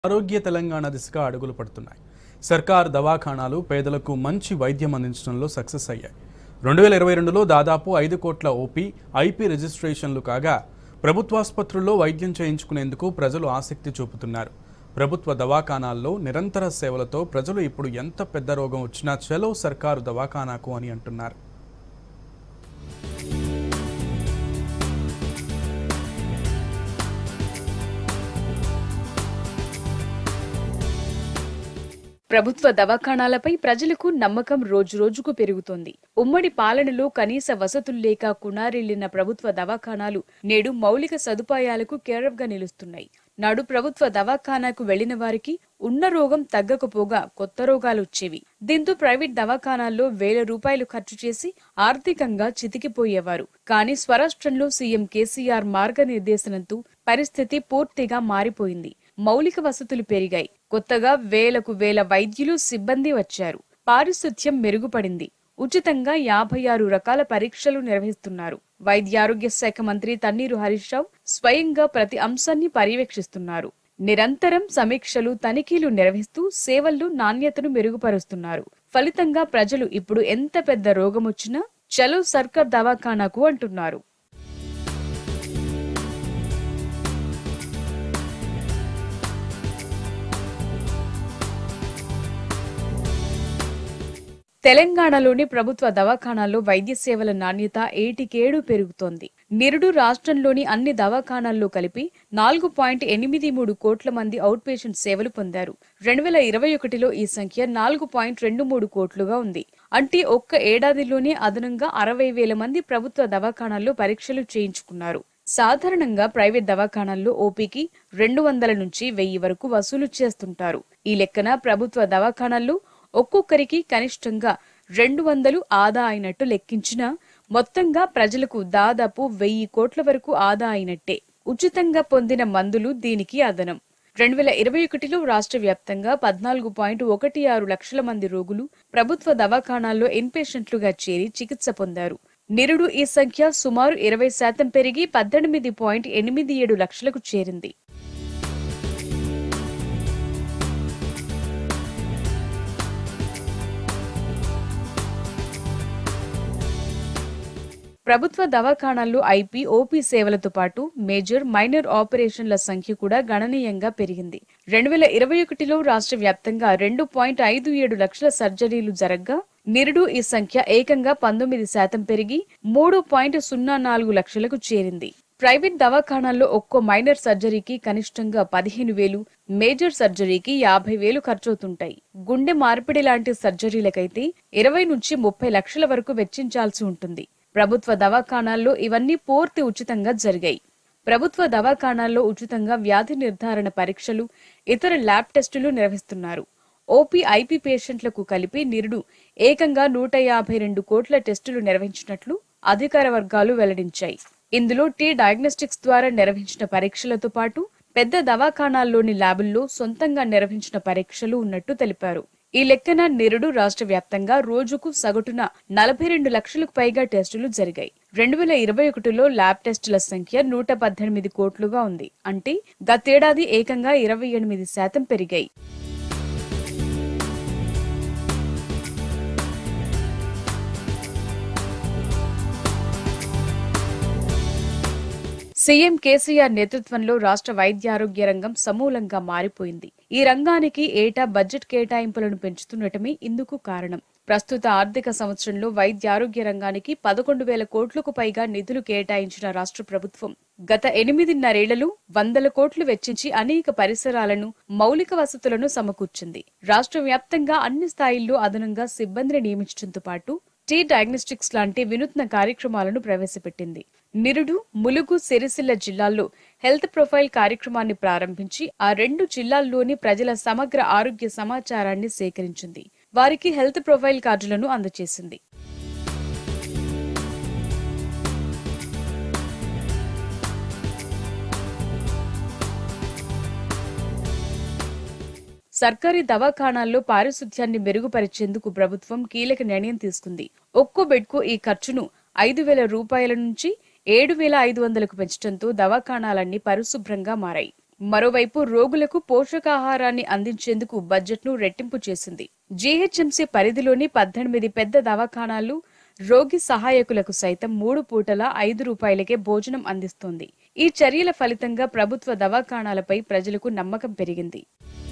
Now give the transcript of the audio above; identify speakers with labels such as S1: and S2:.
S1: ఆరోగ్య తెలంగాణ దిశగా అడుగులు పడుతున్నాయి సర్కార్ దవాఖానాలు పేదలకు మంచి వైద్యం అందించడంలో సక్సెస్ అయ్యాయి రెండు వేల ఇరవై రెండులో దాదాపు ఐదు కోట్ల ఓపీ ఐపీ రిజిస్ట్రేషన్లు కాగా ప్రభుత్వాసుపత్రుల్లో వైద్యం చేయించుకునేందుకు ప్రజలు ఆసక్తి చూపుతున్నారు ప్రభుత్వ దవాఖానాల్లో నిరంతర సేవలతో ప్రజలు ఇప్పుడు ఎంత పెద్ద రోగం వచ్చినా చలో సర్కారు దవాఖానాకు అని అంటున్నారు
S2: ప్రభుత్వ దవాఖానాలపై ప్రజలకు నమ్మకం రోజురోజుకు పెరుగుతోంది ఉమ్మడి పాలనలో కనీస వసతులు లేక కునారిల్లిన ప్రభుత్వ దవాఖానాలు నేడు మౌలిక సదుపాయాలకు కేరఫ్గా నిలుస్తున్నాయి నాడు ప్రభుత్వ దవాఖానాకు వెళ్లిన వారికి ఉన్న రోగం తగ్గకపోగా కొత్త రోగాలు వచ్చేవి దీంతో ప్రైవేట్ దవాఖానాల్లో వేల రూపాయలు ఖర్చు చేసి ఆర్థికంగా చితికిపోయేవారు కానీ స్వరాష్ట్రంలో సీఎం కేసీఆర్ మార్గనిర్దేశనంతో పరిస్థితి పూర్తిగా మారిపోయింది మౌలిక వసతులు పెరిగాయి కొత్తగా వేలకు వేల వైద్యులు సిబ్బంది వచ్చారు పారిశుధ్యం మెరుగుపడింది ఉచితంగా యాభై ఆరు రకాల పరీక్షలు నిర్వహిస్తున్నారు వైద్యారోగ్య శాఖ మంత్రి తన్నీరు హరీష్ రావు స్వయంగా ప్రతి అంశాన్ని పర్యవేక్షిస్తున్నారు నిరంతరం సమీక్షలు తనిఖీలు నిర్వహిస్తూ సేవల్లో నాణ్యతను మెరుగుపరుస్తున్నారు ఫలితంగా ప్రజలు ఇప్పుడు ఎంత పెద్ద రోగమొచ్చినా చలో సర్కార్ దవాఖానాకు అంటున్నారు తెలంగాణలోని ప్రభుత్వ దవాఖానాల్లో వైద్య సేవల నాణ్యత ఏటికేడు పెరుగుతోంది నిరుడు రాష్ట్రంలోని అన్ని దవాఖానాల్లో కలిపి నాలుగు పాయింట్ ఎనిమిది మూడు కోట్ల మంది అవుట్ పేషెంట్ సేవలు పొందారు రెండు వేల ఇరవై ఒకటిలో ఈ సంఖ్య నాలుగు పాయింట్ రెండు మూడు కోట్లుగా ఉంది అంటే ఒక్క ఏడాదిలోనే అదనంగా అరవై వేల మంది ప్రభుత్వ దవాఖానాల్లో పరీక్షలు చేయించుకున్నారు సాధారణంగా ప్రైవేట్ దవాఖానాల్లో ఓపీకి రెండు వందల నుంచి వెయ్యి వరకు వసూలు చేస్తుంటారు ఈ లెక్కన ప్రభుత్వ దవాఖానాల్లో ఒక్కొక్కరికి కనిష్టంగా రెండు వందలు ఆదా అయినట్టు లెక్కించినా మొత్తంగా ప్రజలకు దాదాపు వెయ్యి కోట్ల వరకు ఆదా అయినట్టే ఉచితంగా పొందిన మందులు దీనికి అదనం రెండు వేల ఇరవై ఒకటిలో రాష్ట్ర వ్యాప్తంగా పద్నాలుగు పాయింట్ ఒకటి ఆరు లక్షల మంది రోగులు ప్రభుత్వ దవాఖానాల్లో ఇన్పేషెంట్లుగా చేరి చికిత్స పొందారు నిరుడు ఈ సంఖ్య సుమారు ఇరవై శాతం పెరిగి పద్దెనిమిది పాయింట్ ఎనిమిది ఏడు లక్షలకు చేరింది ప్రభుత్వ దవాఖానాల్లో ఐపీ ఓపీ సేవలతో పాటు మేజర్ మైనర్ ఆపరేషన్ల సంఖ్య కూడా గణనీయంగా పెరిగింది రెండు వేల ఇరవై ఒకటిలో రాష్ట్ర వ్యాప్తంగా రెండు పాయింట్ ఐదు ఏడు లక్షల సర్జరీలు జరగ్గా నిరుడు ఈ సంఖ్య ఏకంగా పంతొమ్మిది శాతం పెరిగి మూడు పాయింట్ సున్నా నాలుగు లక్షలకు చేరింది ప్రైవేట్ దవాఖానాల్లో ఒక్కో మైనర్ సర్జరీకి కనిష్టంగా పదిహేను వేలు మేజర్ సర్జరీకి యాభై వేలు ఖర్చవుతుంటాయి గుండె మార్పిడి లాంటి సర్జరీలకైతే ఇరవై నుంచి ముప్పై లక్షల వరకు వెచ్చించాల్సి ఉంటుంది ప్రభుత్వ దవాఖానాల్లో ఇవన్నీ పూర్తి ఉచితంగా జరిగాయి ప్రభుత్వ దవాఖానాల్లో ఉచితంగా వ్యాధి నిర్ధారణ పరీక్షలు ఇతర ల్యాబ్ టెస్టులు నిర్వహిస్తున్నారు ఓపీ ఐపీ పేషెంట్లకు కలిపి నిరుడు ఏకంగా నూట యాభై రెండు కోట్ల టెస్టులు నిర్వహించినట్లు అధికార వర్గాలు వెల్లడించాయి ఇందులో టీ డయాగ్నోస్టిక్స్ ద్వారా నిర్వహించిన పరీక్షలతో పాటు పెద్ద దవాఖానాల్లోని ల్యాబుల్లో సొంతంగా నిర్వహించిన పరీక్షలు ఉన్నట్టు తెలిపారు ఈ లెక్కన నిరుడు రాష్ట్ర వ్యాప్తంగా రోజుకు సగటున నలభై రెండు లక్షలకు పైగా టెస్టులు జరిగాయి రెండు వేల ఇరవై ఒకటిలో ల్యాబ్ టెస్టుల సంఖ్య నూట పద్దెనిమిది కోట్లుగా ఉంది అంటే గతేడాది ఏకంగా ఇరవై ఎనిమిది శాతం పెరిగాయి సీఎం కేసీఆర్ నేతృత్వంలో రాష్ట్ర వైద్యారోగ్య రంగం సమూలంగా మారిపోయింది ఈ రంగానికి ఏటా బడ్జెట్ కేటాయింపులను పెంచుతుండటమే ఇందుకు కారణం ప్రస్తుత ఆర్థిక సంవత్సరంలో వైద్యారోగ్య రంగానికి పదకొండు వేల కోట్లకు పైగా నిధులు కేటాయించిన రాష్ట్ర ప్రభుత్వం గత ఎనిమిదిన్నరేళ్లలో వందల కోట్లు వెచ్చించి అనేక పరిసరాలను మౌలిక వసతులను సమకూర్చింది రాష్ట్ర వ్యాప్తంగా అన్ని స్థాయిల్లో అదనంగా సిబ్బందిని నియమించడంతో పాటు టీ డయాగ్నోస్టిక్స్ లాంటి వినూత్న కార్యక్రమాలను ప్రవేశపెట్టింది నిరుడు ములుగు సిరిసిల్ల జిల్లాల్లో హెల్త్ ప్రొఫైల్ కార్యక్రమాన్ని ప్రారంభించి ఆ రెండు జిల్లాల్లోని ప్రజల సమగ్ర ఆరోగ్య సమాచారాన్ని సేకరించింది వారికి హెల్త్ ప్రొఫైల్ కార్డులను అందజేసింది సర్కారీ దవాఖానాల్లో పారిశుధ్యాన్ని మెరుగుపరిచేందుకు ప్రభుత్వం కీలక నిర్ణయం తీసుకుంది ఒక్కో బెడ్కు ఈ ఖర్చును ఐదు వేల రూపాయల నుంచి ఏడు వేల ఐదు వందలకు పెంచడంతో దవాఖానాలన్నీ పరిశుభ్రంగా మారాయి మరోవైపు రోగులకు పోషకాహారాన్ని అందించేందుకు బడ్జెట్ను రెట్టింపు చేసింది జీహెచ్ఎంసీ పరిధిలోని పద్దెనిమిది పెద్ద దవాఖానాలు రోగి సహాయకులకు సైతం మూడు పూటల ఐదు రూపాయలకే భోజనం అందిస్తోంది ఈ చర్యల ఫలితంగా ప్రభుత్వ దవాఖానాలపై ప్రజలకు నమ్మకం పెరిగింది